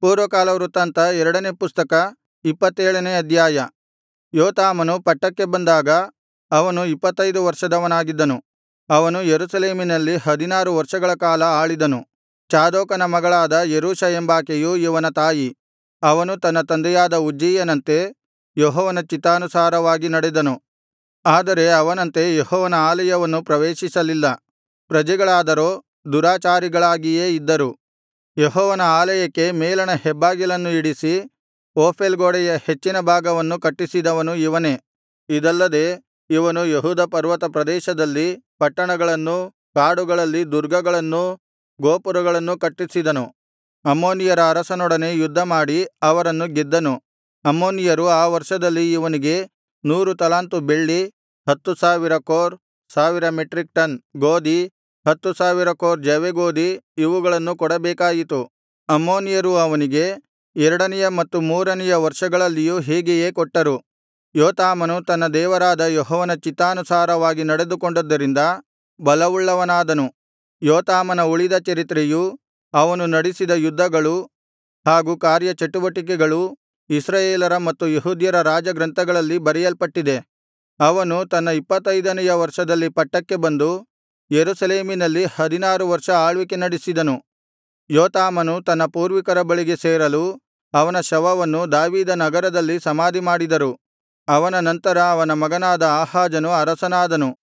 ಪೂರ್ವಕಾಲವೃತ್ತಾಂತ ಎರಡನೇ ಪುಸ್ತಕ ಇಪ್ಪತ್ತೇಳನೇ ಅಧ್ಯಾಯ ಯೋತಾಮನು ಪಟ್ಟಕ್ಕೆ ಬಂದಾಗ ಅವನು ಇಪ್ಪತ್ತೈದು ವರ್ಷದವನಾಗಿದ್ದನು ಅವನು ಯೆರೂಸಲೇಮಿನಲ್ಲಿ ಹದಿನಾರು ವರ್ಷಗಳ ಕಾಲ ಆಳಿದನು ಚಾದೋಕನ ಮಗಳಾದ ಯೆರೂಷಾ ಎಂಬಾಕೆಯು ಇವನ ತಾಯಿ ಅವನು ತನ್ನ ತಂದೆಯಾದ ಉಜ್ಜೀಯನಂತೆ ಯೆಹೋವನ ಚಿತ್ತಾನುಸಾರವಾಗಿ ನಡೆದನು ಆದರೆ ಅವನಂತೆ ಯೆಹೋವನ ಆಲಯವನ್ನು ಪ್ರವೇಶಿಸಲಿಲ್ಲ ಪ್ರಜೆಗಳಾದರೋ ದುರಾಚಾರಿಗಳಾಗಿಯೇ ಇದ್ದರು ಯೆಹೋವನ ಆಲಯಕ್ಕೆ ಮೇಲಣ ಹೆಬ್ಬಾಗಿಲನ್ನು ಇಡಿಸಿ ಓಫೇಲ್ ಗೋಡೆಯ ಹೆಚ್ಚಿನ ಭಾಗವನ್ನು ಕಟ್ಟಿಸಿದವನು ಇವನೇ ಇದಲ್ಲದೆ ಇವನು ಯೆಹೂದ ಪರ್ವತ ಪ್ರದೇಶದಲ್ಲಿ ಪಟ್ಟಣಗಳನ್ನೂ ಕಾಡುಗಳಲ್ಲಿ ದುರ್ಗಗಳನ್ನೂ ಗೋಪುರಗಳನ್ನೂ ಕಟ್ಟಿಸಿದನು ಅಮ್ಮೋನಿಯರ ಅರಸರೊಡನೆ ಯುದ್ಧಮಾಡಿ ಅವರನ್ನು ಗೆದ್ದನು ಅಮ್ಮೋನಿಯರು ಆ ವರ್ಷದಲ್ಲಿ ಇವನಿಗೆ ನೂರು ತಲಾಂತು ಬೆಳ್ಳಿ ಹತ್ತು ಸಾವಿರ ಕೋರ್ ಸಾವಿರ ಮೆಟ್ರಿಕ್ ಟನ್ ಗೋದಿ ಹತ್ತು ಸಾವಿರ ಕೋರ್ ಜವೆಗೋದಿ ಇವುಗಳನ್ನು ಕೊಡಬೇಕಾಯಿತು ಅಮ್ಮೋನಿಯರು ಅವನಿಗೆ ಎರಡನೆಯ ಮತ್ತು ಮೂರನೆಯ ವರ್ಷಗಳಲ್ಲಿಯೂ ಹೀಗೆಯೇ ಕೊಟ್ಟರು ಯೋತಾಮನು ತನ್ನ ದೇವರಾದ ಯೆಹೋವನ ಚಿತ್ತಾನುಸಾರವಾಗಿ ನಡೆದುಕೊಂಡದ್ದರಿಂದ ಬಲವುಳ್ಳವನಾದನು ಯೋತಾಮನ ಉಳಿದ ಚರಿತ್ರೆಯೂ ಅವನು ನಡಿಸಿದ ಯುದ್ಧಗಳೂ ಹಾಗೂ ಕಾರ್ಯಚಟುವಟಿಕೆಗಳೂ ಇಸ್ರಾಯೇಲರ ಮತ್ತು ಯೆಹೂದ್ಯರ ರಾಜಗ್ರಂಥಗಳಲ್ಲಿ ಬರೆಯಲ್ಪಟ್ಟಿದೆ ಅವನು ತನ್ನ ಇಪ್ಪತ್ತೈದನೆಯ ವರ್ಷದಲ್ಲಿ ಪಟ್ಟಕ್ಕೆ ಬಂದು ಯೆರೂಸಲೇಮಿನಲ್ಲಿ ಹದಿನಾರು ವರ್ಷ ಆಳ್ವಿಕೆ ನಡೆಸಿದನು ಯೋತಾಮನು ತನ್ನ ಪೂರ್ವಿಕರ ಬಳಿಗೆ ಸೇರಲು ಅವನ ಶವವನ್ನು ದಾವೀದನಗರದಲ್ಲಿ ಸಮಾಧಿಮಾಡಿದರು ಅವನ ನಂತರ ಅವನ ಮಗನಾದ ಆಹಾಜನು ಅರಸನಾದನು